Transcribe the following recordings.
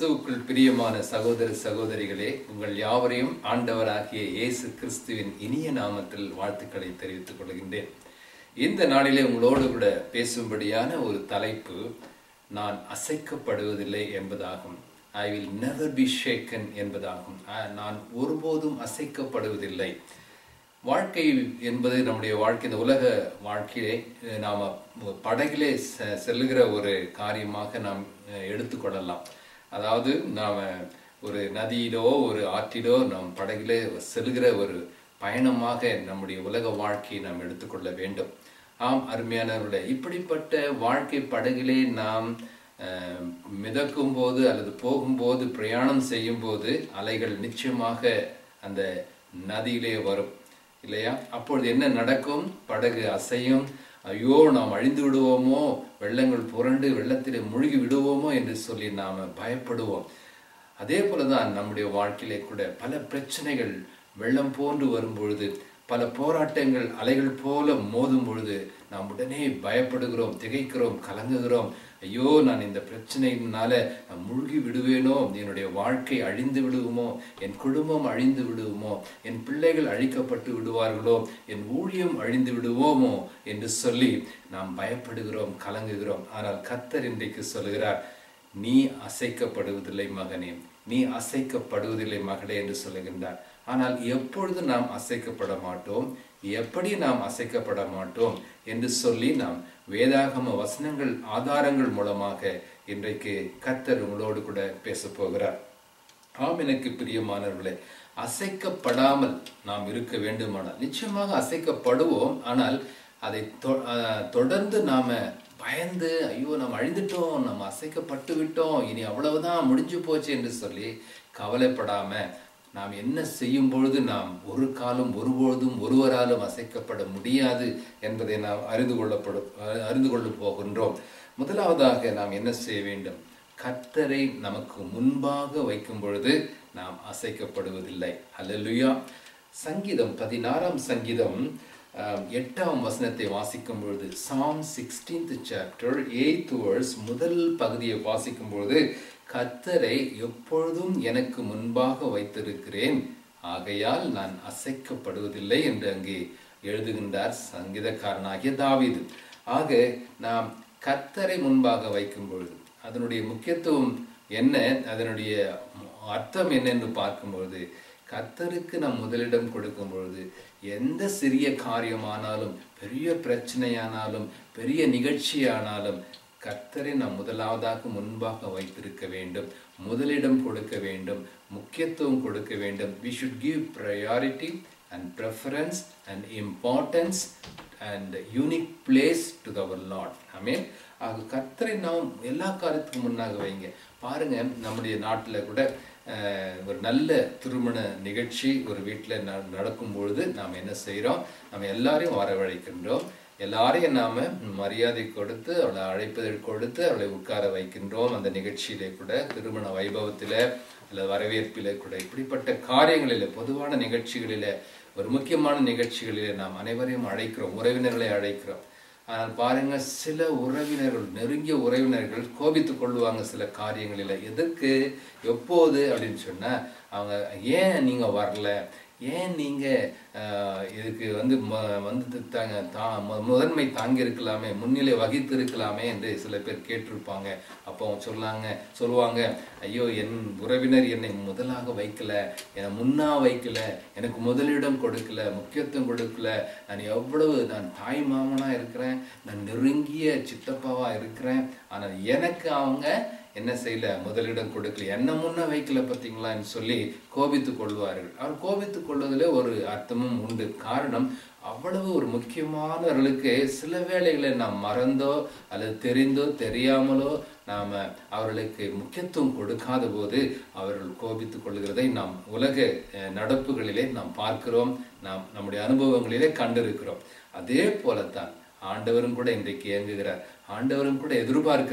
கிறிஸ்துவுக்குள் பிரியமான சகோதர சகோதரிகளே உங்கள் யாவரையும் ஆண்டவராகிய இயேசு கிறிஸ்துவின் இனிய நாமத்தில் வாழ்த்துக்களை தெரிவித்துக் கொள்கின்றேன் இந்த நாளிலே உங்களோடு கூட பேசும்படியான ஒரு தலைப்பு நான் அசைக்கப்படுவதில்லை என்பதாகும் I will never be shaken என்பதாகும் அஹ், நான் ஒருபோதும் அசைக்கப்படுவதில்லை வாழ்க்கை என்பது நம்முடைய வாழ்க்கை இந்த உலக வாழ்க்கையிலே அஹ், நாம படகிலே செ- செல்லுகிற ஒரு காரியமாக நாம் அஹ், எடுத்துக்கொள்ளலாம் அதாவது நாம ஒரு நதியிலோ ஒரு ஆற்றிலோ நாம் படகிலே செல்கிற ஒரு பயணமாக நம்முடைய உலக வாழ்க்கையை நாம் எடுத்துக்கொள்ள வேண்டும் ஆம் அருமையானவர்களே இப்படிப்பட்ட வாழ்க்கை படகிலே நாம் அஹ், மிதக்கும் போது அல்லது போகும்போது பிரயாணம் செய்யும் போது அலைகள் நிச்சயமாக அந்த நதியிலே வரும் இல்லையா அப்பொழுது என்ன நடக்கும் படகு அசையும் ஐயோ நாம் அழிந்து விடுவோமோ வெள்ளங்கள் புரண்டு வெள்ளத்திலே மூழ்கி விடுவோமோ என்று சொல்லி நாம பயப்படுவோம் அதே போலதான் நம்முடைய வாழ்க்கையிலே கூட பல பிரச்சனைகள் வெள்ளம் போன்று வரும் பொழுது பல போராட்டங்கள் அலைகள் போல மோதும் பொழுது நாம் உடனே பயப்படுகிறோம் திகைக்கிறோம் கலங்குகிறோம் ஐயோ நான் இந்த பிரச்சனையினால நான் மூழ்கி விடுவேனோ என்னுடைய வாழ்க்கை அழிந்து விடுவோமோ என் குடும்பம் அழிந்து விடுவோமோ என் பிள்ளைகள் அழிக்கப்பட்டு விடுவார்களோ என் ஊழியம் அழிந்து விடுவோமோ என்று சொல்லி நாம் பயப்படுகிறோம் கலங்குகிறோம் ஆனால் கத்தர் இன்றைக்கு சொல்லுகிறார் நீ அசைக்கப்படுவதில்லை மகனே நீ அசைக்கப்படுவதில்லை மகளே என்று சொல்லுகின்றார் ஆனால் எப்பொழுது நாம் அசைக்கப்பட மாட்டோம் எப்படி நாம் அசைக்கப்பட மாட்டோம் என்று சொல்லி நாம் வேதாகம வசனங்கள் ஆதாரங்கள் மூலமாக இன்றைக்கு கத்தர் உங்களோடு கூட பேசப் போகிறார் ஆம் எனக்கு பிரியமானவர்களே அசைக்கப்படாமல் நாம் இருக்க வேண்டுமானால் நிச்சயமாக அசைக்கப்படுவோம் ஆனால் அதை தொ- அஹ், தொடர்ந்து நாம பயந்து ஐயோ நாம் அழிந்துட்டோம் நம்ம அசைக்கப்பட்டு விட்டோம் இனி அவ்வளவுதான் முடிஞ்சு போச்சு என்று சொல்லி கவலைப்படாம நாம் என்ன செய்யும் பொழுது நாம் ஒரு காலம் ஒருபொழுதும் ஒருவராலும் அசைக்கப்பட முடியாது என்பதை நாம் அறிந்து கொள்ளப்படும் அஹ், அறிந்து கொள்ள போகின்றோம் முதலாவதாக நாம் என்ன செய்ய வேண்டும் கர்த்தரை நமக்கு முன்பாக வைக்கும் பொழுது நாம் அசைக்கப்படுவதில்லை அல்லேலூயா சங்கீதம் பதினாறாம் சங்கீதம் ஆம், எட்டாம் வசனத்தை வாசிக்கும் பொழுது Psalm sixteenth chapter eighth verse முதல் பகுதியை வாசிக்கும் பொழுது கர்த்தரை எப்பொழுதும் எனக்கு முன்பாக வைத்திருக்கிறேன் ஆகையால் நான் அசைக்கப்படுவதில்லை என்று அங்கே எழுதுகின்றார் சங்கீதக்காரனாகிய தாவீது ஆக நாம் கர்த்தரை முன்பாக வைக்கும் பொழுது அதனுடைய முக்கியத்துவம் என்ன அதனுடைய அர்த்தம் என்னென்று பார்க்கும்பொழுது கர்த்தருக்கு நாம் முதலிடம் கொடுக்கும் பொழுது எந்த சிறிய காரியமானாலும் பெரிய பிரச்சனையானாலும் பெரிய நிகழ்ச்சியானாலும் கர்த்தரை நாம் முதலாவதாக முன்பாக வைத்திருக்க வேண்டும் முதலிடம் கொடுக்க வேண்டும் முக்கியத்துவம் கொடுக்க வேண்டும் we should give priority and preference and importance and unique place to our Lord ஆமென் ஆக கர்த்தரை நாம் எல்லா காரியத்துக்கும் முன்னாக வைங்க பாருங்க நம்முடைய நாட்டில் கூட அஹ், ஒரு நல்ல திருமண நிகழ்ச்சி ஒரு வீட்டில் நடக்கும் பொழுது நாம் என்ன செய்கிறோம் நம்ம எல்லாரையும் வரவழைக்கின்றோம் எல்லாரையும் நாம மரியாதை கொடுத்து அவளை அழைப்பதற்கு கொடுத்து அவளை உட்கார வைக்கின்றோம் அந்த நிகழ்ச்சியிலே கூட திருமண வைபவத்தில அல்லது வரவேற்பிலே கூட இப்படிப்பட்ட காரியங்களிலே பொதுவான நிகழ்ச்சிகளிலே ஒரு முக்கியமான நிகழ்ச்சிகளிலே நாம் அனைவரையும் அழைக்கிறோம் உறவினர்களை அழைக்கிறோம் ஆனால் பாருங்க சில உறவினர்கள் நெருங்கிய உறவினர்கள் கோபித்துக் கொள்வாங்க சில காரியங்களில் எதற்கு எப்போது அப்படின்னு சொன்னா அவங்க ஏன் நீங்க வரல ஏன் நீங்க ஆஹ், இதுக்கு வந்து ம- வந்து தாங்க தா மு- முதன்மை தாங்கி இருக்கலாமே முன்னிலை வகித்து இருக்கலாமே என்று சில பேர் கேட்டிருப்பாங்க அப்போ அவங்க சொல்லாங்க சொல்லுவாங்க ஐயோ என் உறவினர் என்னை முதலாக வைக்கல என்னை முன்னா வைக்கல எனக்கு முதலிடம் கொடுக்கல முக்கியத்துவம் கொடுக்கல நான் எவ்வளவு நான் தாய் மாமனா இருக்கிறேன் நான் நெருங்கிய சித்தப்பாவா இருக்கிறேன் ஆனால் எனக்கு அவங்க என்ன செய்யல முதலிடம் கொடுக்கல என்ன முன்ன வைக்கல பார்த்தீங்களான்னு சொல்லி கோபித்து கொள்வார்கள் அவர் கோபித்து கொள்வதில் ஒரு அர்த்தமும் உண்டு காரணம் அவ்வளவு ஒரு முக்கியமானவர்களுக்கு சில வேளைகளை நாம் மறந்தோ அல்லது தெரிந்தோ தெரியாமலோ நாம அவர்களுக்கு முக்கியத்துவம் கொடுக்காத போது அவர்கள் கோபித்துக் கொள்கிறதை நாம் உலக அஹ், நடப்புகளிலே நாம் பார்க்கிறோம் நாம் நம்முடைய அனுபவங்களிலே கண்டிருக்கிறோம் அதே போலத்தான் ஆண்டவரும் கூட இன்றைக்கு இயங்குகிறார் ஆண்டவரும் கூட எதிர்பார்க்கிறார்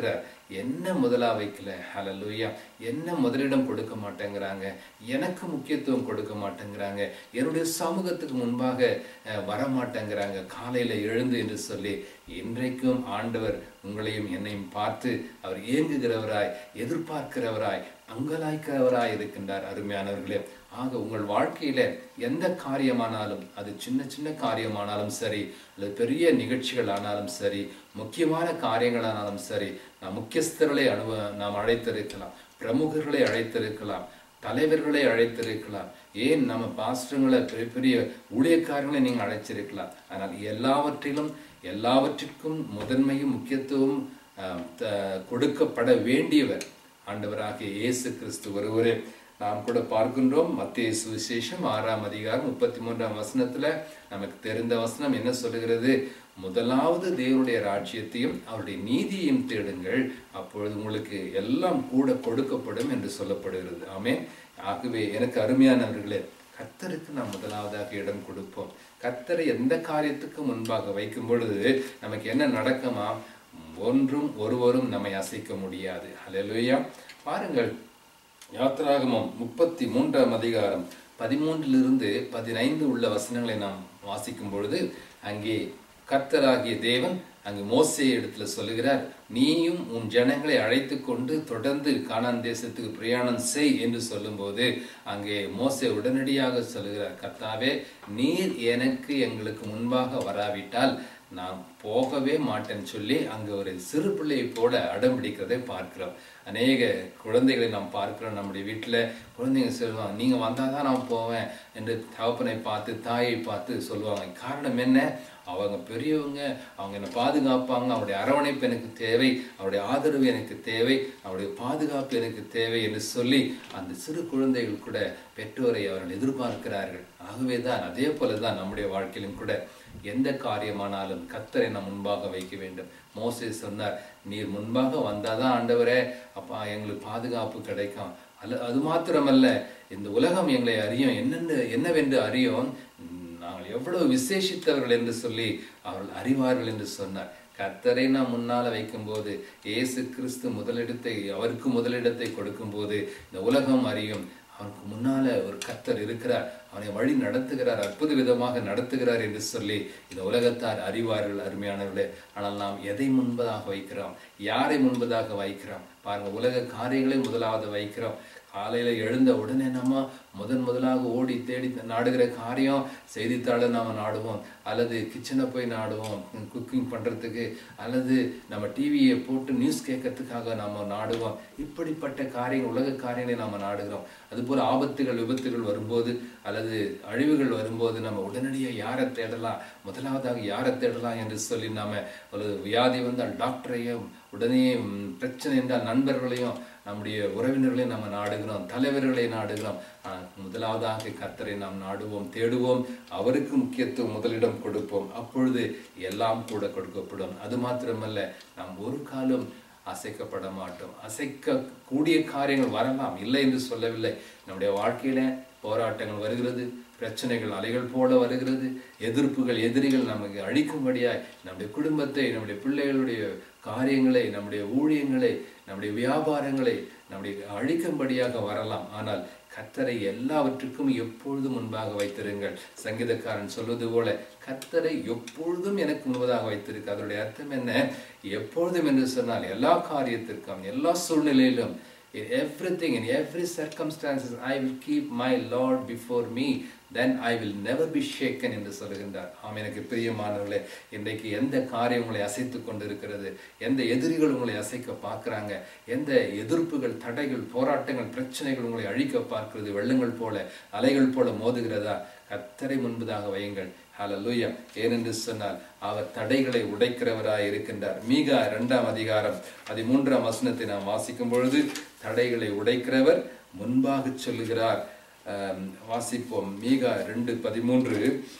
என்ன முதலா வைக்கல ஹalleluya என்ன முதலிடம் கொடுக்க மாட்டேங்கிறாங்க எனக்கு முக்கியத்துவம் கொடுக்க மாட்டேங்கிறாங்க என்னுடைய சமூகத்துக்கு முன்பாக அஹ், வர மாட்டேங்கிறாங்க காலையில எழுந்து என்று சொல்லி இன்றைக்கும் ஆண்டவர் உங்களையும் என்னையும் பார்த்து அவர் ஏங்குகிறவராய் எதிர்பார்க்கிறவராய் அங்கலாய்க்கிறவராய் இருக்கின்றார் அருமையானவர்களே ஆக உங்கள் வாழ்க்கையில எந்த காரியமானாலும் அது சின்ன சின்ன காரியமானாலும் சரி அல்லது பெரிய நிகழ்ச்சிகள் ஆனாலும் சரி முக்கியமான காரியங்களானாலும் சரி நாம் முக்கியஸ்தர்களை அனுபவ நாம் அழைத்திருக்கலாம் பிரமுகர்களை அழைத்திருக்கலாம் தலைவர்களை அழைத்திருக்கலாம் ஏன் நம்ம பாஸ்டர்களை பெரிய பெரிய ஊழியக்காரங்களை நீங்கள் அழைச்சிருக்கலாம் ஆனால் எல்லாவற்றிலும் எல்லாவற்றிற்கும் முதன்மையும் முக்கியத்துவம் ஆஹ், த- கொடுக்கப்பட வேண்டியவர் ஆண்டவராகிய இயேசு கிறிஸ்து ஒருவரே நாம் கூட பார்க்கின்றோம் மத்திய சுவிசேஷம் ஆறாம் அதிகாரம் முப்பத்தி மூன்றாம் வசனத்துல நமக்கு தெரிந்த வசனம் என்ன சொல்லுகிறது முதலாவது தேவனுடைய ராஜ்யத்தையும் அவருடைய நீதியையும் தேடுங்கள் அப்பொழுது உங்களுக்கு எல்லாம் கூட கொடுக்கப்படும் என்று சொல்லப்படுகிறது ஆமென் ஆகவே எனக்கு அருமையானவர்களே கர்த்தருக்கு நாம் முதலாவதாக இடம் கொடுப்போம் கர்த்தரை எந்த காரியத்துக்கு முன்பாக வைக்கும் பொழுது நமக்கு என்ன நடக்குமா ஒன்றும் ஒருவரும் நம்மை அசைக்க முடியாது ஹalleluya பாருங்கள் யாத்திராகமம் முப்பத்தி மூன்றாம் அதிகாரம் பதிமூன்றிலிருந்து பதினைந்து உள்ள வசனங்களை நாம் வாசிக்கும் பொழுது அங்கே கர்த்தராகிய தேவன் அங்கு மோசே இடத்துல சொல்லுகிறார் நீயும் உன் ஜனங்களை அழைத்து கொண்டு தொடர்ந்து கானான் தேசத்துக்கு பிரயாணம் செய் என்று சொல்லும்போது அங்கே மோசே உடனடியாக சொல்லுகிறார் கர்த்தாவே நீர் எனக்கு எங்களுக்கு முன்பாக வராவிட்டால் நான் போகவே மாட்டேன்னு சொல்லி அங்கே ஒரு சிறு பிள்ளையை போல அடம் பிடிக்கிறதை பார்க்கிறோம் அநேக குழந்தைகளை நாம் பார்க்கிறோம் நம்முடைய வீட்டில் குழந்தைங்க சொல்லுவாங்க நீங்கள் வந்தால் தான் நான் போவேன் என்று தகப்பனை பார்த்து தாயை பார்த்து சொல்லுவாங்க காரணம் என்ன அவங்க பெரியவங்க அவங்க என்னை பாதுகாப்பாங்க அவருடைய அரவணைப்பு எனக்கு தேவை அவருடைய ஆதரவு எனக்கு தேவை அவருடைய பாதுகாப்பு எனக்கு தேவை என்று சொல்லி அந்த சிறு குழந்தைகள் கூட பெற்றோரை அவர்கள் எதிர்பார்க்கிறார்கள் ஆகவே தான் அதே போல தான் நம்முடைய வாழ்க்கையிலும் கூட எந்த காரியமானாலும் கத்தரை நாம் முன்பாக வைக்க வேண்டும் மோசே சொன்னார் நீர் முன்பாக வந்தாதான் ஆண்டவரே அப்பா எங்களுக்கு பாதுகாப்பு கிடைக்கும் அல்ல அது மாத்திரமல்ல இந்த உலகம் எங்களை அறியும் என்னென்னு என்னவென்று அறியும் நாங்கள் எவ்வளவு விசேஷித்தவர்கள் என்று சொல்லி அவர்கள் அறிவார்கள் என்று சொன்னார் கர்த்தரை நாம் முன்னால வைக்கும்போது இயேசு கிறிஸ்து முதலிடத்தை அவருக்கு முதலிடத்தை கொடுக்கும்போது இந்த உலகம் அறியும் அவனுக்கு முன்னால ஒரு கர்த்தர் இருக்கிறார் அவனை வழி நடத்துகிறார் அற்புத விதமாக நடத்துகிறார் என்று சொல்லி இந்த உலகத்தார் அறிவார்கள் அருமையானவர்களே ஆனால் நாம் எதை முன்பதாக வைக்கிறோம் யாரை முன்பதாக வைக்கிறோம் பாருங்க உலக காரியங்களை முதலாவது வைக்கிறோம் காலையில எழுந்த உடனே நம்ம முதன் முதலாக ஓடி தேடி நாடுகிற காரியம் செய்தித்தாளை நாம நாடுவோம் அல்லது கிச்சனை போய் நாடுவோம் குக்கிங் பண்றதுக்கு அல்லது நம்ம டிவியை போட்டு நியூஸ் கேட்கறதுக்காக நாம நாடுவோம் இப்படிப்பட்ட காரியங்கள் உலக காரியங்களை நாம நாடுகிறோம் அதுபோல ஆபத்துகள் விபத்துகள் வரும்போது அல்லது அழிவுகள் வரும்போது நம்ம உடனடியாக யாரை தேடலாம் முதலாவதாக யாரை தேடலாம் என்று சொல்லி நாம ஒரு வியாதி வந்தால் டாக்டரையும் உடனே ம், பிரச்சனை என்றால் நண்பர்களையும் நம்முடைய உறவினர்களையும் நம்ம நாடுகிறோம் தலைவர்களை நாடுகிறோம் ஆனால் முதலாவதாக கர்த்தரை நாம் நாடுவோம் தேடுவோம் அவருக்கு முக்கியத்துவம் முதலிடம் கொடுப்போம் அப்பொழுது எல்லாம் கூட கொடுக்கப்படும் அது மாத்திரமல்ல நாம் ஒரு காலம் அசைக்கப்பட மாட்டோம் அசைக்க கூடிய காரியங்கள் வரலாம் இல்லை என்று சொல்லவில்லை நம்முடைய வாழ்க்கையில போராட்டங்கள் வருகிறது பிரச்சனைகள் அலைகள் போல வருகிறது எதிர்ப்புகள் எதிரிகள் நமக்கு அழிக்கும்படியாய் நம்முடைய குடும்பத்தை நம்முடைய பிள்ளைகளுடைய காரியங்களை நம்முடைய ஊழியங்களை நம்முடைய வியாபாரங்களை நம்முடைய அழிக்கும்படியாக வரலாம் ஆனால் கத்தரை எல்லாவற்றுக்கும் எப்பொழுதும் முன்பாக வைத்திருங்கள் சங்கீதக்காரன் சொல்வது போல கத்தரை எப்பொழுதும் எனக்கு முன்பதாக வைத்திருக்கு அதனுடைய அர்த்தம் என்ன எப்பொழுதும் என்று சொன்னால் எல்லா காரியத்திற்கும் எல்லா சூழ்நிலையிலும் in everything in every circumstances i will keep my lord before me then i will never be shaken என்று சொல்லுகின்றார் ஆம் எனக்கு பிரியமானவர்களே இன்றைக்கு எந்த காரியம் உங்களை அசைத்து கொண்டிருக்கிறது எந்த எதிரிகள் உங்களை அசைக்க பார்க்கறாங்க எந்த எதிர்ப்புகள் தடைகள் போராட்டங்கள் பிரச்சனைகள் உங்களை அழிக்க பார்க்கிறது வெள்ளங்கள் போல அலைகள் போல மோதுகிறதா கத்தரை முன்பதாக வையுங்கள் ஹalleluya ஏனென்று சொன்னால் அவர் தடைகளை உடைக்கிறவராய் இருக்கின்றார் மீகா இரண்டாம் அதிகாரம் பதிமூன்றாம் வசனத்தை நாம் வாசிக்கும் பொழுது தடைகளை உடைக்கிறவர் முன்பாக சொல்லுகிறார் ஆம், வாசிப்போம் மீகா ரெண்டு பதிமூன்று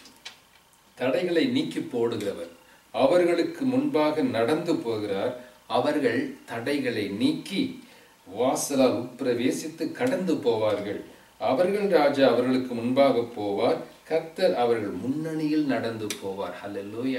தடைகளை நீக்கி போடுகிறவர் அவர்களுக்கு முன்பாக நடந்து போகிறார் அவர்கள் தடைகளை நீக்கி வாசலால் உட்பிரவேசித்து கடந்து போவார்கள் அவர்கள் ராஜா அவர்களுக்கு முன்பாக போவார் கர்த்தர் அவர்கள் முன்னணியில் நடந்து போவார் ஹalleluya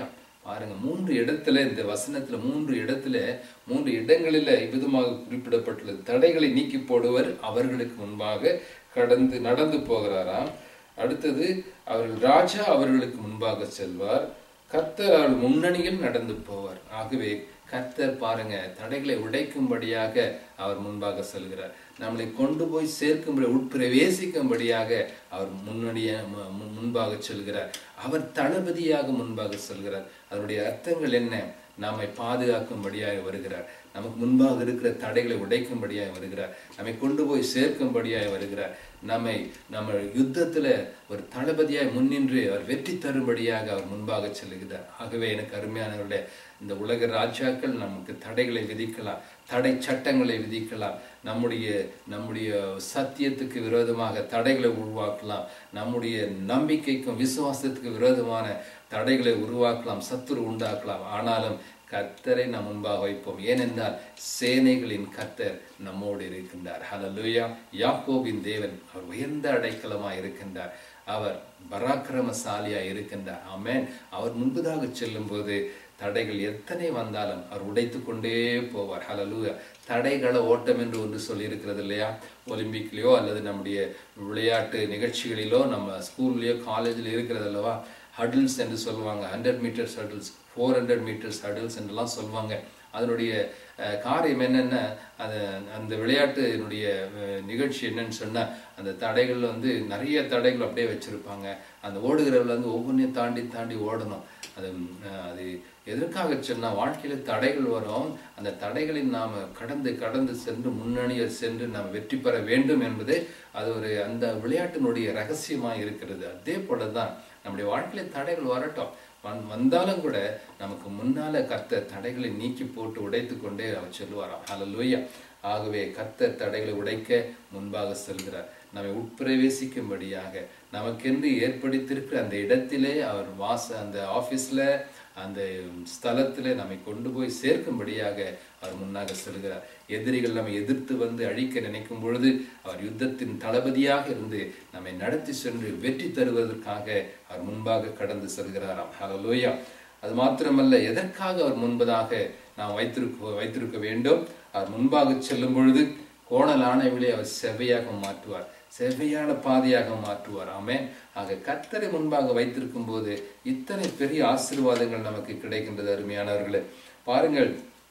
பாருங்க மூன்று இடத்துல இந்த வசனத்துல மூன்று இடத்துல மூன்று இடங்களில இவ்விதமாக குறிப்பிடப்பட்டுள்ளது தடைகளை நீக்கி போடுவர் அவர்களுக்கு முன்பாக கடந்து நடந்து போகிறாராம் அடுத்தது அவர்கள் ராஜா அவர்களுக்கு முன்பாக செல்வார் கர்த்தர் அவர்கள் முன்னணியில் நடந்து போவார் ஆகவே கர்த்தர் பாருங்க தடைகளை உடைக்கும்படியாக அவர் முன்பாக செல்கிறார் நம்மளை கொண்டு போய் சேர்க்கும்படி உட்பிரவேசிக்கும்படியாக அவர் முன்னணிய மு- மு- முன்பாக செல்கிறார் அவர் தளபதியாக முன்பாக செல்கிறார் அதனுடைய அர்த்தங்கள் என்ன நம்மை பாதுகாக்கும்படியாக வருகிறார் நமக்கு முன்பாக இருக்கிற தடைகளை உடைக்கும்படியாக வருகிறார் நம்மை கொண்டு போய் சேர்க்கும்படியாக வருகிறார் நம்மை நம்ம யுத்தத்துல ஒரு தளபதியாய் முன்னின்று அவர் வெற்றி தரும்படியாக அவர் முன்பாக செல்லுகிறார் ஆகவே எனக்கு அருமையானவர்களே இந்த உலக ராஜாக்கள் நமக்கு தடைகளை விதிக்கலாம் தடை சட்டங்களை விதிக்கலாம் நம்முடைய நம்முடைய சத்தியத்துக்கு விரோதமாக தடைகளை உருவாக்கலாம் நம்முடைய நம்பிக்கைக்கும் விசுவாசத்துக்கு விரோதமான தடைகளை உருவாக்கலாம் சத்துரு உண்டாக்கலாம் ஆனாலும் கர்த்தரை நாம் முன்பாக வைப்போம் ஏனென்றால் சேனைகளின் கர்த்தர் நம்மோடு இருக்கின்றார் ஹalleluya யாக்கோபின் தேவன் அவர் உயர்ந்த அடைக்கலமாய் இருக்கின்றார் அவர் பராக்கிரமசாலியாய் இருக்கின்றார் ஆமென் அவர் முன்பதாக செல்லும்போது தடைகள் எத்தனை வந்தாலும் அவர் உடைத்து கொண்டே போவார் ஹalleluya தடைகள ஓட்டம் என்று ஒன்று சொல்லி இருக்கிறது இல்லையா ஒலிம்பிக்லயோ அல்லது நம்முடைய விளையாட்டு நிகழ்ச்சிகளிலோ நம்ம ஸ்கூல்லையோ காலேஜில் இருக்கிறது அல்லவா ஹடில்ஸ் என்று சொல்லுவாங்க hundred metres hurdles four hundred metres hurdles என்றெல்லாம் சொல்லுவாங்க அதனுடைய அஹ், காரியம் என்னென்ன அது அந்த விளையாட்டினுடைய அஹ், நிகழ்ச்சி என்னன்னு சொன்னா அந்த தடைகள் வந்து நிறைய தடைகள் அப்படியே வச்சிருப்பாங்க அந்த ஓடுகிறவர்கள் வந்து ஒவ்வொன்றையும் தாண்டி தாண்டி ஓடணும் அது அஹ், அது எதற்காக சொன்னா வாழ்க்கையில தடைகள் வரும் அந்த தடைகளை நாம கடந்து கடந்து சென்று முன்னணிய சென்று நாம் வெற்றி பெற வேண்டும் என்பது அது ஒரு அந்த விளையாட்டினுடைய ரகசியமா இருக்கிறது அதே போலதான் நம்முடைய வாழ்க்கையில தடைகள் வரட்டும் வந்- வந்தாலும் கூட நமக்கு முன்னால கர்த்தர் தடைகளை நீக்கி போட்டு உடைத்து கொண்டே அவர் சொல்லுவாராம் ஹalleluya ஆகவே கர்த்தர் தடைகளை உடைக்க முன்பாக செல்கிறார் நம்மை உட்பிரவேசிக்கும்படியாக நமக்கென்று ஏற்படுத்தியிருக்கிற அந்த இடத்திலே அவர் வாச அந்த ஆபீஸ்ல அந்த ஸ்தலத்திலே நம்மை கொண்டு போய் சேர்க்கும்படியாக அவர் முன்னாக செல்கிறார் எதிரிகள் நம்மை எதிர்த்து வந்து அழிக்க நினைக்கும் பொழுது அவர் யுத்தத்தின் தளபதியாக இருந்து நம்மை நடத்தி சென்று வெற்றி தருவதற்காக அவர் முன்பாக கடந்து செல்கிறாராம் ஹalleluya அது மாத்திரமல்ல எதற்காக அவர் முன்பதாக நாம் வைத்திருக்க வைத்திருக்க வேண்டும் அவர் முன்பாக செல்லும் பொழுது கோணலானவிலே அவர் செவ்வையாக மாற்றுவார் செவ்வையான பாதையாக மாற்றுவார் ஆமென் ஆக கர்த்தரை முன்பாக வைத்திருக்கும் போது இத்தனை பெரிய ஆசீர்வாதங்கள் நமக்கு கிடைக்கின்றது அருமையானவர்களே பாருங்கள்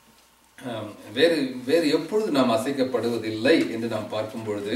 ஆம், வேறு வேறு எப்பொழுது நாம் அசைக்கப்படுவதில்லை என்று நாம் பார்க்கும் பொழுது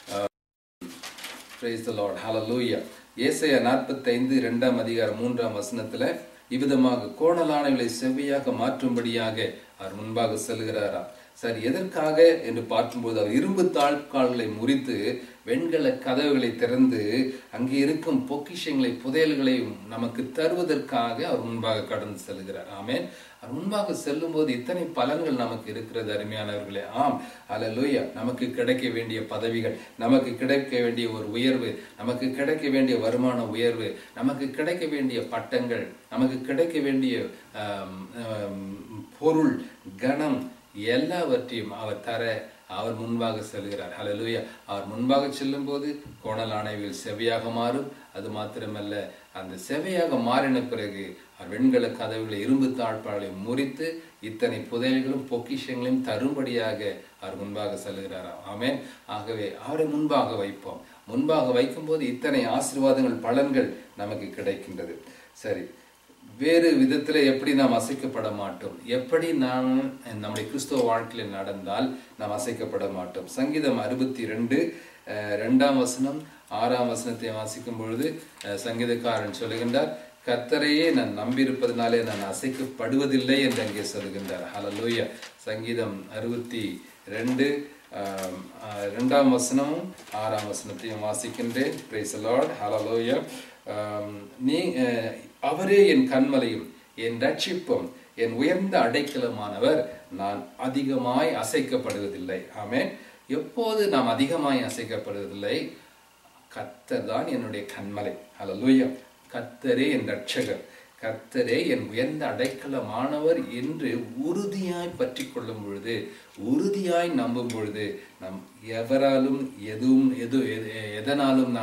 Praise the Lord. Hallelujah. ஏசாயா நாற்பத்தைந்து இரண்டாம் அதிகாரம் மூன்றாம் வசனத்துல இவ்விதமாக கோணலானவர்களை செவ்வையாக மாற்றும்படியாக அவர் முன்பாக செல்கிறாராம் சரி எதற்காக என்று பார்க்கும்போது அவர் இரும்பு தாழ்கால்களை முறித்து வெண்கல கதவுகளை திறந்து அங்கே இருக்கும் பொக்கிஷங்களை புதையல்களை நமக்கு தருவதற்காக அவர் முன்பாக கடந்து செல்கிறார் ஆமென் அவர் முன்பாக செல்லும்போது இத்தனை பலன்கள் நமக்கு இருக்கிறது அருமையானவர்களே ஆம் அல்லேலூயா நமக்கு கிடைக்க வேண்டிய பதவிகள் நமக்கு கிடைக்க வேண்டிய ஒரு உயர்வு நமக்கு கிடைக்க வேண்டிய வருமான உயர்வு நமக்கு கிடைக்க வேண்டிய பட்டங்கள் நமக்கு கிடைக்க வேண்டிய ஆம், ஆம், பொருள் கணம் எல்லாவற்றையும் அவர் தர அவர் முன்பாக செல்கிறார் ஹalleluya அவர் முன்பாக செல்லும்போது கோணலானவைகள் செவையாக மாறும் அது மாத்திரமல்ல அந்த செவையாக மாறின பிறகு அவர் வெண்கல கதவுகளை இரும்பு தாழ்பாளை முறித்து இத்தனை புதையல்களும் பொக்கிஷங்களையும் தரும்படியாக அவர் முன்பாக செல்கிறாராம் ஆமென் ஆகவே அவரை முன்பாக வைப்போம் முன்பாக வைக்கும்போது இத்தனை ஆசீர்வாதங்கள் பலன்கள் நமக்கு கிடைக்கின்றது சரி வேறு விதத்துல எப்படி நாம் அசைக்கப்பட மாட்டோம் எப்படி நாம் நம்முடைய கிறிஸ்தவ வாழ்க்கையில நடந்தால் நாம் அசைக்கப்பட மாட்டோம் சங்கீதம் அறுபத்தி ரெண்டு ரெண்டாம் வசனம் ஆறாம் வசனத்தை வாசிக்கும் பொழுது அஹ், சங்கீதக்காரன் சொல்லுகின்றார் கர்த்தரையே நான் நம்பியிருப்பதனாலே நான் அசைக்கப்படுவதில்லை என்று அங்கே சொல்லுகின்றார் ஹalleluya சங்கீதம் அறுபத்தி ரெண்டு ஆம், ஆஹ், இரண்டாம் வசனமும் ஆறாம் வசனத்தையும் வாசிக்கின்றேன் பிரைஸ் லார்ட் ஹalleluya ஆம், நீ அஹ், அவரே என் கண்மலையும் என் ரட்சிப்பும் என் உயர்ந்த அடைக்கலமானவர் நான் அதிகமாய் அசைக்கப்படுவதில்லை ஆமென் எப்போது நாம் அதிகமாய் அசைக்கப்படுவதில்லை கர்த்தர் தான் என்னுடைய கண்மலை ஹalleluya கர்த்தரே என் ரட்சகர் கர்த்தரே என் உயர்ந்த அடைக்கலமானவர் என்று உறுதியாய் பற்றி கொள்ளும் பொழுது உறுதியாய் நம்பும் பொழுது நம் எவராலும் எதுவும் எது எது- எதனாலும் நாம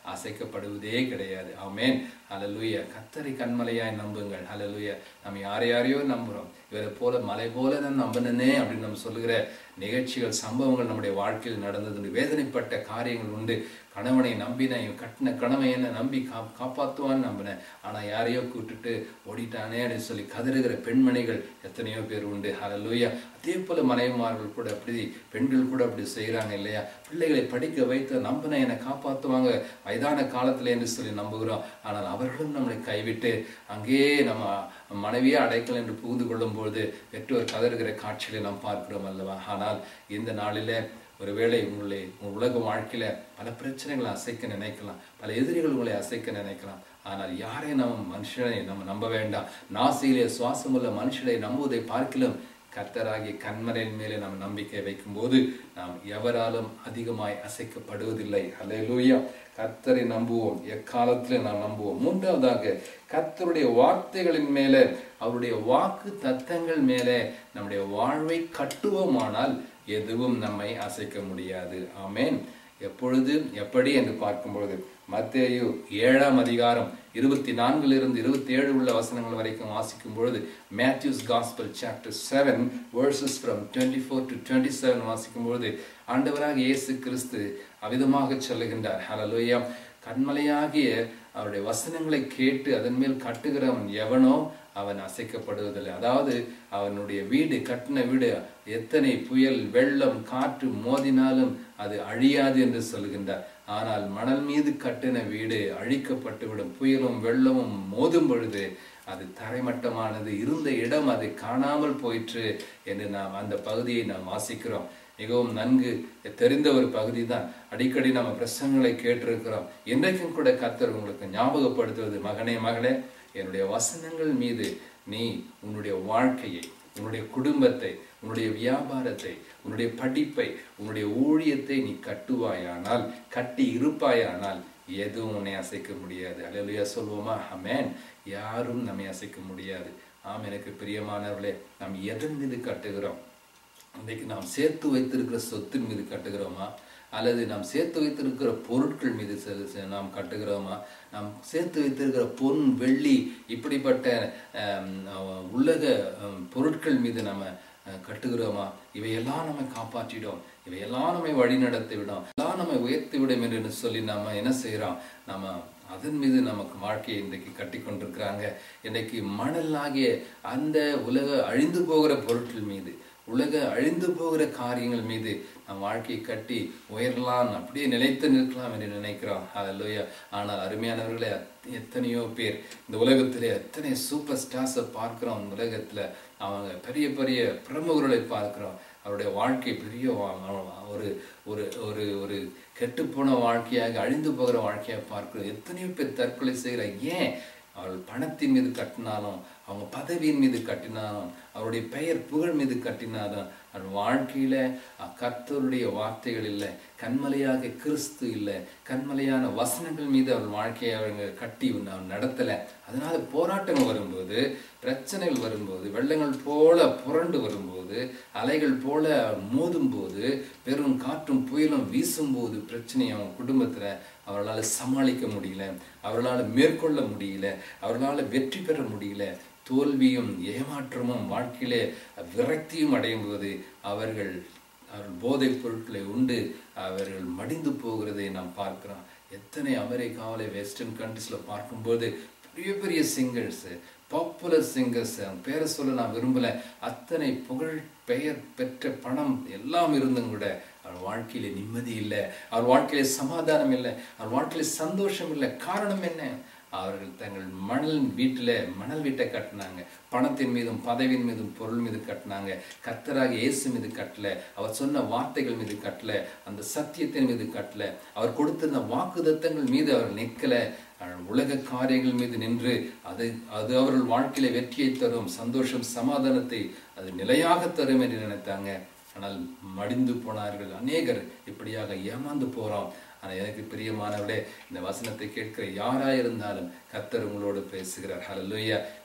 அசைக்கப்படுவதே கிடையாது ஆமேன் ஹalleluya கத்தரை கண்மலையாய் நம்புங்கள் ஹalleluya நம்ம யாரை யாரையோ நம்புறோம் இவரை போல மலை போல நான் நம்பினனே அப்படின்னு நம்ம சொல்லுகிற நிகழ்ச்சிகள் சம்பவங்கள் நம்முடைய வாழ்க்கையில் நடந்தது வேதனைப்பட்ட காரியங்கள் உண்டு கணவனை நம்பினேன் இவன் கட்டின கணவன் என்ன நம்பி கா காப்பாற்றுவான்னு நம்பினேன் ஆனால் யாரையோ கூப்பிட்டுட்டு ஓடிட்டானே அப்படின்னு சொல்லி கதறுகிற பெண்மணிகள் எத்தனையோ பேர் உண்டு ஹalleluya அதே போல மனைவிமார்கள் கூட அப்படி பெண்கள் கூட அப்படி செய்கிறாங்க இல்லையா பிள்ளைகளை படிக்க வைத்து நம்பின என்னை காப்பாற்றுவாங்க வயதான காலத்தில் என்று சொல்லி நம்புகிறோம் ஆனால் அவர்களும் நம்மளை கைவிட்டு அங்கேயே நம்ம மனைவியே அடைக்கல் என்று புகுந்து கொள்ளும்போது பெற்றோர் கதறுகிற காட்சிகளை நாம் பார்க்கிறோம் அல்லவா ஆனால் இந்த நாளிலே ஒருவேளை உங்களை உங்கள் உலக வாழ்க்கையில பல பிரச்சனைகளை அசைக்க நினைக்கலாம் பல எதிரிகள் உங்களை அசைக்க நினைக்கலாம் ஆனால் யாரை நம்ம மனுஷனை நம்ம நம்ப வேண்டாம் நாசியிலே சுவாசமுள்ள மனுஷனை நம்புவதை பார்க்கலாம் கர்த்தராகிய கண்மரின் மேலே நாம் நம்பிக்கை வைக்கும்போது நாம் எவராலும் அதிகமாய் அசைக்கப்படுவதில்லை அல்லேலூயா கர்த்தரை நம்புவோம் எக்காலத்திலே நாம் நம்புவோம் மூன்றாவதாக கர்த்தருடைய வார்த்தைகளின் மேலே அவருடைய வாக்கு தத்தங்கள் மேலே நம்முடைய வாழ்வை கட்டுவோமானால் எதுவும் நம்மை அசைக்க முடியாது ஆமேன் எப்பொழுது எப்படி என்று பார்க்கும்பொழுது மத்தேயு ஏழாம் அதிகாரம் இருபத்தி நான்கிலிருந்து இருபத்தி ஏழு உள்ள வசனங்கள் வரைக்கும் வாசிக்கும் பொழுது Matthew's gospel chapter seven verses from twenty four to twenty seven வாசிக்கும் பொழுது ஆண்டவராக இயேசு கிறிஸ்து அவிதமாக சொல்லுகின்றார் ஹalleluya கண்மலையாகிய அவருடைய வசனங்களை கேட்டு அதன் மேல் கட்டுகிறவன் எவனோ அவன் அசைக்கப்படுவதில்லை அதாவது அவனுடைய வீடு கட்டின வீடு எத்தனை புயல் வெள்ளம் காற்று மோதினாலும் அது அழியாது என்று சொல்கின்றார் ஆனால் மணல் மீது கட்டின வீடு அழிக்கப்பட்டுவிடும் புயலும் வெள்ளமும் மோதும் பொழுது அது தரைமட்டமானது இருந்த இடம் அது காணாமல் போயிற்று என்று நாம் அந்த பகுதியை நாம் வாசிக்கிறோம் மிகவும் நன்கு தெரிந்த ஒரு பகுதி தான் அடிக்கடி நம்ம பிரசங்களை கேட்டிருக்கிறோம் இன்றைக்கும் கூட கர்த்தர் உங்களுக்கு ஞாபகப்படுத்துவது மகனே மகளே என்னுடைய வசனங்கள் மீது நீ உன்னுடைய வாழ்க்கையை உன்னுடைய குடும்பத்தை உன்னுடைய வியாபாரத்தை உன்னுடைய படிப்பை உன்னுடைய ஊழியத்தை நீ கட்டுவாயானால் கட்டி இருப்பாயானால் எதுவும் உன்னை அசைக்க முடியாது அலையிலையா சொல்லுவோமா அமேன் யாரும் நம்மை அசைக்க முடியாது ஆம் எனக்கு பிரியமானவர்களே நாம் எதன் மீது கட்டுகிறோம் இன்றைக்கு நாம் சேர்த்து வைத்திருக்கிற சொத்தின் மீது கட்டுகிறோமா அல்லது நாம் சேர்த்து வைத்திருக்கிற பொருட்கள் மீது செ- செ- நாம் கட்டுகிறோமா நாம் சேர்த்து வைத்திருக்கிற பொன் வெள்ளி இப்படிப்பட்ட ஆம், அஹ், உலக அஹ், பொருட்கள் மீது நம்ம அஹ், கட்டுகிறோமா இவையெல்லாம் நம்மை காப்பாற்றிடும் இவையெல்லாம் நம்மை வழி நடத்தி விடும் எல்லாம் நம்மை உயர்த்தி விடும் என்று சொல்லி நாம என்ன செய்றோம் நம்ம அதன் மீது நமக்கு வாழ்க்கையை இன்றைக்கு கட்டி கொண்டிருக்கிறாங்க இன்றைக்கு மணல் ஆகிய அந்த உலக அழிந்து போகிற பொருட்கள் மீது உலக அழிந்து போகிற காரியங்கள் மீது நம் வாழ்க்கையை கட்டி உயரலாம் அப்படியே நிலைத்து நிற்கலாம் என்று நினைக்கிறோம் ஹalleluya ஆனால் அருமையானவர்களே அத்- எத்தனையோ பேர் இந்த உலகத்திலே எத்தனை சூப்பர் ஸ்டார்ஸை பார்க்கிறோம் இந்த உலகத்துல அவங்க பெரிய பெரிய பிரமுகர்களை பார்க்கிறோம் அவருடைய வாழ்க்கை பெரிய வா- ஒரு ஒரு ஒரு ஒரு கெட்டுப்போன வாழ்க்கையாக அழிந்து போகிற வாழ்க்கையாக பார்க்கிறோம் எத்தனையோ பேர் தற்கொலை செய்கிற ஏன் அவள் பணத்தின் மீது கட்டினாலும் அவங்க பதவியின் மீது கட்டினாலும் அவருடைய பெயர் புகழ் மீது கட்டினாலும் அவள் வாழ்க்கையில அஹ், கர்த்தருடைய வார்த்தைகள் இல்லை கண்மலையாக கிறிஸ்து இல்லை கண்மலையான வசனங்கள் மீது அவள் வாழ்க்கையை அவங்க கட்டி அவன் நடத்தல அதனால போராட்டங்கள் வரும்போது பிரச்சனைகள் வரும்போது வெள்ளங்கள் போல புரண்டு வரும்போது அலைகள் போல மோதும் போது பெரும் காற்றும் புயலும் வீசும்போது பிரச்சனை அவன் குடும்பத்துல அவர்களால் சமாளிக்க முடியல அவர்களால் மேற்கொள்ள முடியல அவர்களால் வெற்றி பெற முடியல தோல்வியும் ஏமாற்றமும் வாழ்க்கையிலே விரக்தியும் அடையும் போது அவர்கள் அவர்கள் போதைப் பொருட்களை உண்டு அவர்கள் மடிந்து போகிறதை நாம் பார்க்கிறோம் எத்தனை அமெரிக்காவில வெஸ்டர்ன் கண்ட்ரிஸில் பார்க்கும்போது பெரிய பெரிய சிங்கர்ஸ் பாப்புலர் சிங்கர்ஸ் அவங்க பேரை சொல்ல நான் விரும்பல அத்தனை புகழ் பெயர் பெற்ற பணம் எல்லாம் இருந்தும் கூட அவர் வாழ்க்கையில நிம்மதி இல்லை அவர் வாழ்க்கையில சமாதானம் இல்லை அவர் வாழ்க்கையில சந்தோஷம் இல்லை காரணம் என்ன அவர்கள் தங்கள் மணல் வீட்டில் மணல் வீட்டை கட்டினாங்க பணத்தின் மீதும் பதவியின் மீதும் பொருள் மீது கட்டினாங்க கர்த்தராக இயேசு மீது கட்டல அவர் சொன்ன வார்த்தைகள் மீது கட்டல அந்த சத்தியத்தின் மீது கட்டல அவர் கொடுத்திருந்த வாக்குதத்தங்கள் மீது அவர் நிற்கல அவர் உலக காரியங்கள் மீது நின்று அது அது அவர்கள் வாழ்க்கையில வெற்றியை தரும் சந்தோஷம் சமாதானத்தை அது நிலையாக தரும் என்று நினைத்தாங்க ஆனால் மடிந்து போனார்கள் அநேகர் இப்படியாக ஏமாந்து போறோம் ஆனால் எனக்கு பிரியமானவர்களே இந்த வசனத்தை கேட்கிற யாரா இருந்தாலும் கர்த்தர் உங்களோடு பேசுகிறார் ஹalleluya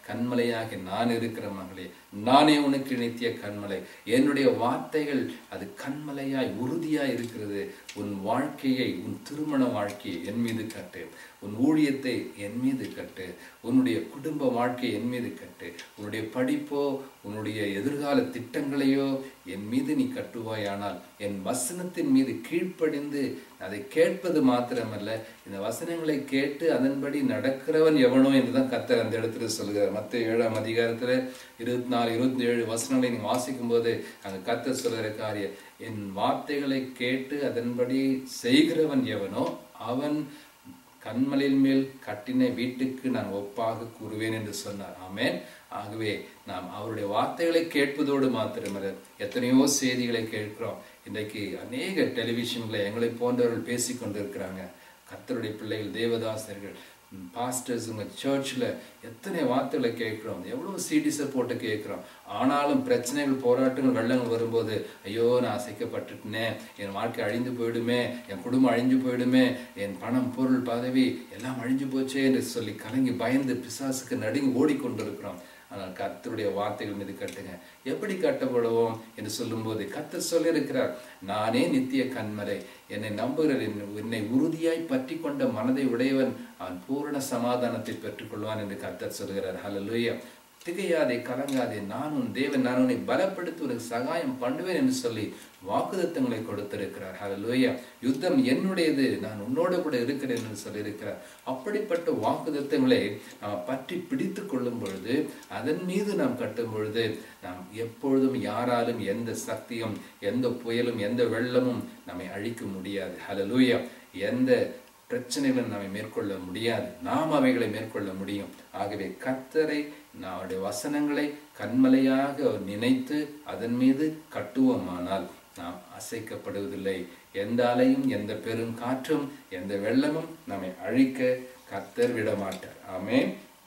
கண்மலையாக நான் இருக்கிற மகளே நானே உனக்கு நித்திய கண்மலை என்னுடைய வார்த்தைகள் அது கண்மலையாய் உறுதியாய் இருக்கிறது உன் வாழ்க்கையை உன் திருமண வாழ்க்கையை என் மீது கட்டு உன் ஊழியத்தை என் மீது கட்டு உன்னுடைய குடும்ப வாழ்க்கையை என் மீது கட்டு உன்னுடைய படிப்போ உன்னுடைய எதிர்கால திட்டங்களையோ என் மீது நீ கட்டுவாயானால் என் வசனத்தின் மீது கீழ்ப்படிந்து அதை கேட்பது மாத்திரமல்ல இந்த வசனங்களை கேட்டு அதன்படி நடக்கிறவன் எவனோ என்றுதான் கத்தர் அந்த இடத்துல சொல்கிறார் மத்த ஏழாம் அதிகாரத்துல இருபத்தி நாலு இருபத்தி ஏழு வசனங்களை நீங்க வாசிக்கும் போது அங்க கத்தர் சொல்கிற காரியம் என் வார்த்தைகளை கேட்டு அதன்படி செய்கிறவன் எவனோ அவன் கண்மலையின் மேல் கட்டின வீட்டுக்கு நான் ஒப்பாக கூறுவேன் என்று சொன்னார் ஆமென் ஆகவே நாம் அவருடைய வார்த்தைகளை கேட்பதோடு மாத்திரமல்ல எத்தனையோ செய்திகளை கேட்கிறோம் இன்றைக்கு அநேக டெலிவிஷன்ல எங்களை போன்றவர்கள் பேசிக் கொண்டிருக்கிறாங்க கர்த்தருடைய பிள்ளைகள் தேவதாசர்கள் பாஸ்டர்ஸ் உங்க சர்ச்சில் எத்தனை வார்த்தைகளை கேட்குறோம் எவ்வளோ சீடிஸை போட்டு கேட்குறோம் ஆனாலும் பிரச்சனைகள் போராட்டங்கள் வெள்ளங்கள் வரும்போது ஐயோ நான் அசைக்கப்பட்டுட்டேனே என் வாழ்க்கை அழிந்து போயிடுமே என் குடும்பம் அழிஞ்சு போயிடுமே என் பணம் பொருள் பதவி எல்லாம் அழிஞ்சு போச்சே என்று சொல்லி கலங்கி பயந்து பிசாசுக்கு நடுங்கி ஓடிக்கொண்டிருக்கிறோம் ஆனால் கர்த்தருடைய வார்த்தைகள் மீது கட்டுங்க எப்படி கட்டப்படுவோம் என்று சொல்லும்போது கர்த்தர் சொல்லியிருக்கிறார் நானே நித்திய கண்மலை என்னை நம்புகிற என்னை உறுதியாய் பற்றி கொண்ட மனதை உடையவன் அவன் பூரண சமாதானத்தை பெற்றுக்கொள்வான் என்று கர்த்தர் சொல்கிறார் ஹalleluya திகையாதே கலங்காதே நான் உன் தேவன் நான் உன்னை பலப்படுத்தி உனக்கு சகாயம் பண்ணுவேன் என்று சொல்லி வாக்குதத்தங்களை கொடுத்திருக்கிறார் ஹalleluya யுத்தம் என்னுடையது நான் உன்னோடு கூட இருக்கிறேன் என்று சொல்லியிருக்கிறார் அப்படிப்பட்ட வாக்குதத்தங்களை நாம் பற்றி பிடித்து கொள்ளும் பொழுது அதன் மீது நாம் கட்டும் பொழுது நாம் எப்பொழுதும் யாராலும் எந்த சக்தியும் எந்த புயலும் எந்த வெள்ளமும் நம்மை அழிக்க முடியாது ஹalleluya எந்த பிரச்சனைகளும் நம்மை மேற்கொள்ள முடியாது நாம் அவைகளை மேற்கொள்ள முடியும் ஆகவே கர்த்தரை நம்முடைய வசனங்களை கண்மலையாக நினைத்து அதன் மீது கட்டுவோமானால் நாம் அசைக்கப்படுவதில்லை எந்த அலையும் எந்த பெரும் காற்றும் எந்த வெள்ளமும் நம்மை அழிக்க கர்த்தர் விடமாட்டார் ஆமே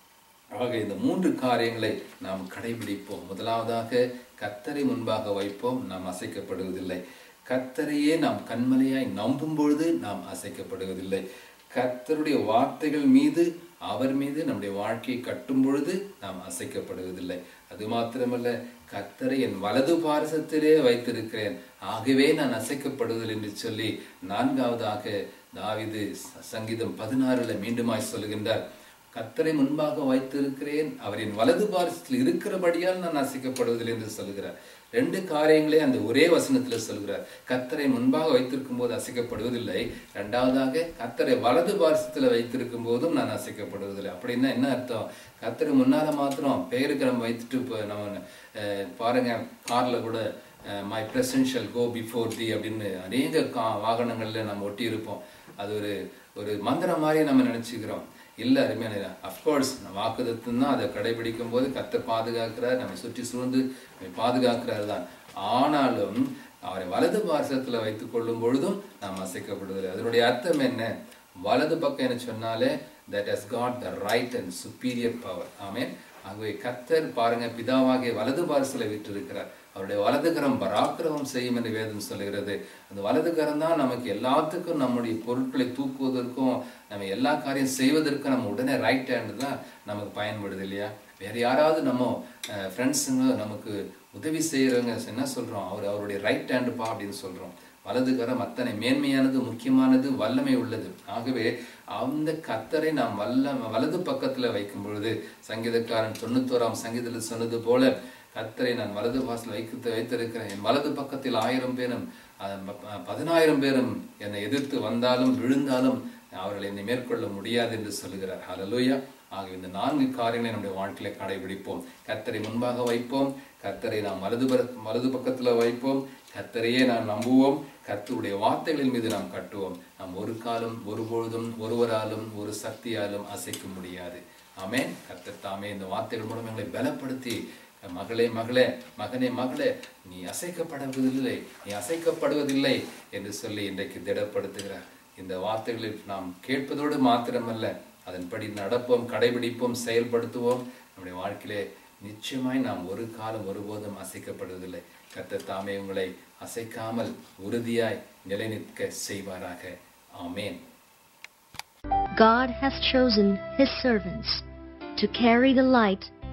ஆக இந்த மூன்று காரியங்களை நாம் கடைபிடிப்போம் முதலாவதாக கர்த்தரை முன்பாக வைப்போம் நாம் அசைக்கப்படுவதில்லை கர்த்தரையே நாம் கண்மலையாய் நம்பும் பொழுது நாம் அசைக்கப்படுவதில்லை கர்த்தருடைய வார்த்தைகள் மீது அவர் மீது நம்முடைய வாழ்க்கையை கட்டும் பொழுது நாம் அசைக்கப்படுவதில்லை அது மாத்திரமல்ல கர்த்தரை என் வலது பாரசத்திலே வைத்திருக்கிறேன் ஆகவே நான் அசைக்கப்படுவதில்லை என்று சொல்லி நான்காவதாக தாவிது சங்கீதம் பதினாறுல மீண்டுமாய் சொல்லுகின்றார் கத்தரை முன்பாக வைத்திருக்கிறேன் அவரின் வலது பாரசத்தில் இருக்கிறபடியால் நான் அசைக்கப்படுவதில்லை என்று சொல்கிறார் ரெண்டு காரியங்களே அந்த ஒரே வசனத்துல சொல்கிறார் கத்தரை முன்பாக வைத்திருக்கும் போது அசைக்கப்படுவதில்லை ரெண்டாவதாக கத்தரை வலது பாரசத்துல வைத்திருக்கும் போதும் நான் அசைக்கப்படுவதில்லை அப்படின்னா என்ன அர்த்தம் கத்தரை முன்னால மாத்திரம் பெயருக்கு நம்ம வைத்துட்டு இப்போ நம்ம பாருங்க கார்ல கூட மை பிரசன்ஷியல் கோ பிஃபோர் தி அப்படின்னு அநேக கா வாகனங்கள்ல நம்ம ஒட்டி இருப்போம் அது ஒரு ஒரு மந்திரம் மாதிரி நம்ம நினைச்சுக்கிறோம் இல்லை அருமையான அஃப்கோர்ஸ் நம்ம வாக்குதத்தும் தான் அதை கடைபிடிக்கும் போது கத்தை பாதுகாக்கிறார் நம்மை சுற்றி சூழ்ந்து நம்மை பாதுகாக்கிறார் தான் ஆனாலும் அவரை வலது பாரசத்தில் வைத்துக் கொள்ளும் பொழுதும் நாம் அசைக்கப்படுவதில்லை அதனுடைய அர்த்தம் என்ன வலது பக்கம் என்ன சொன்னாலே that has got the right and superior power ஆமேன் ஆகவே கத்தர் பாருங்க பிதாவாகிய வலது பாரசில விட்டிருக்கிறார் அவருடைய வலதுகரம் பராக்கிரமம் செய்யும் என்று வேதம் சொல்லுகிறது அந்த வலதுகரம் தான் நமக்கு எல்லாத்துக்கும் நம்முடைய பொருட்களை தூக்குவதற்கும் நம்ம எல்லா காரியம் செய்வதற்கும் நம்ம உடனே ரைட் ஹேண்டு தான் நமக்கு பயன்படுது இல்லையா வேற யாராவது நம்ம ஃப்ரெண்ட்ஸுங்க நமக்கு உதவி செய்யறவங்க என்ன சொல்றோம் அவர் அவருடைய ரைட் ஹேண்டுப்பா அப்படின்னு சொல்றோம் வலதுகரம் அத்தனை மேன்மையானது முக்கியமானது வல்லமை உள்ளது ஆகவே அந்த கத்தரை நாம் வல்ல வலது பக்கத்துல வைக்கும் பொழுது சங்கீதக்காரன் தொண்ணூத்தோராம் சங்கீதத்தில் சொன்னது போல கத்தரை நான் வலது வாசல் வைத்து வைத்திருக்கிறேன் என் வலது பக்கத்தில் ஆயிரம் பேரும் பதினாயிரம் பேரும் என்னை எதிர்த்து வந்தாலும் விழுந்தாலும் அவர்கள் என்னை மேற்கொள்ள முடியாது என்று சொல்லுகிறார் ஹலலூயா ஆக இந்த நான்கு காரியங்களை நம்முடைய வாழ்க்கையில கடைபிடிப்போம் கத்தரை முன்பாக வைப்போம் கத்தரை நாம் வலது வலது பக்கத்துல வைப்போம் கத்தரையே நாம் நம்புவோம் கத்தருடைய வார்த்தைகளின் மீது நாம் கட்டுவோம் நாம் ஒரு காலம் ஒருபொழுதும் ஒருவராலும் ஒரு சக்தியாலும் அசைக்க முடியாது ஆமே கத்தர் தாமே இந்த வார்த்தைகள் மூலம் எங்களை பலப்படுத்தி மகளே மகளே மகனே மகளே நீ அசைக்கப்படுவதில்லை நீ அசைக்கப்படுவதில்லை என்று சொல்லி இன்றைக்கு திடப்படுத்துகிறார் இந்த வார்த்தைகளை நாம் கேட்பதோடு மாத்திரமல்ல அதன்படி நடப்போம் கடைபிடிப்போம் செயல்படுத்துவோம் நம்முடைய வாழ்க்கையிலே நிச்சயமாய் நாம் ஒரு காலம் ஒருபோதும் அசைக்கப்படுவதில்லை கத்த தாமே உங்களை அசைக்காமல் உறுதியாய் நிலைநிற்க செய்வாராக ஆமேன் God has chosen His servants to carry the light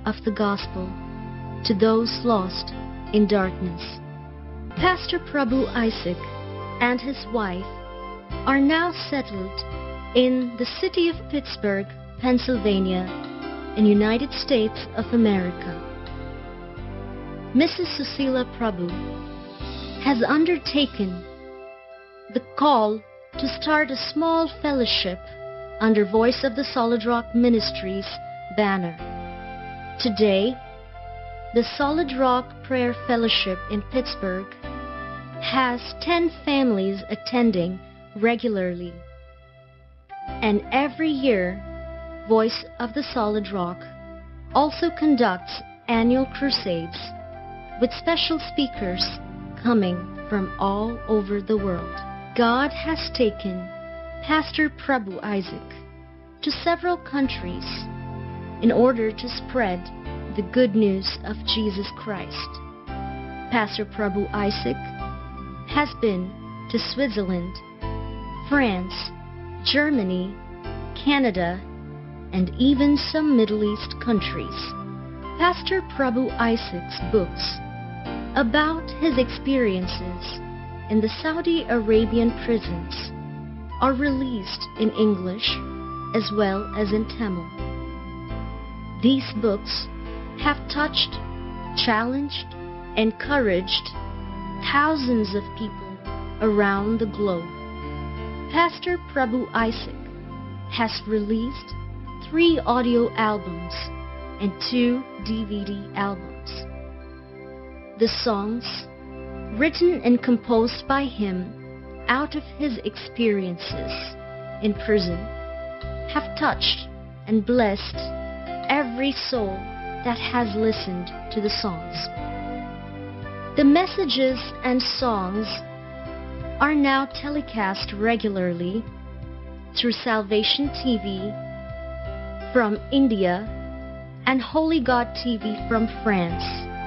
of the gospel to those lost in darkness. Pastor Prabhu Isaac and his wife are now settled in the city of Pittsburgh, Pennsylvania, in United States of America. Mrs. Susila Prabhu has undertaken the call to start a small fellowship under Voice of the Solid Rock Ministries banner. Today, the Solid Rock Prayer Fellowship in Pittsburgh has 10 families attending regularly. And every year, Voice of the Solid Rock also conducts annual crusades with special speakers coming from all over the world. God has taken Pastor Prabhu Isaac to several countries in order to spread the good news of Jesus Christ. Pastor Prabhu Isaac has been to Switzerland, France, Germany, Canada, and even some Middle East countries. Pastor Prabhu Isaac's books about his experiences in the Saudi Arabian prisons are released in English as well as in Tamil. These books have touched, challenged, encouraged thousands of people around the globe. Pastor Prabhu Isaac has released three audio albums and two DVD albums. The songs, written and composed by him out of his experiences in prison, have touched and blessed every soul that has listened to the songs. The messages and songs are now telecast regularly through Salvation TV from India and Holy God TV from France.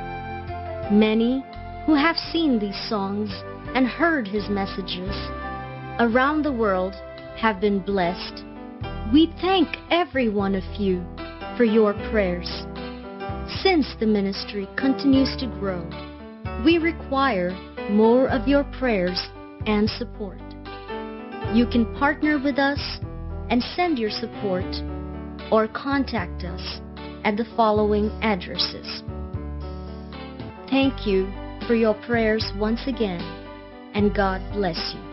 Many who have seen these songs and heard his messages around the world have been blessed. We thank every one of you for your prayers. Since the ministry continues to grow, we require more of your prayers and support. You can partner with us and send your support or contact us at the following addresses. Thank you for your prayers once again, and God bless you.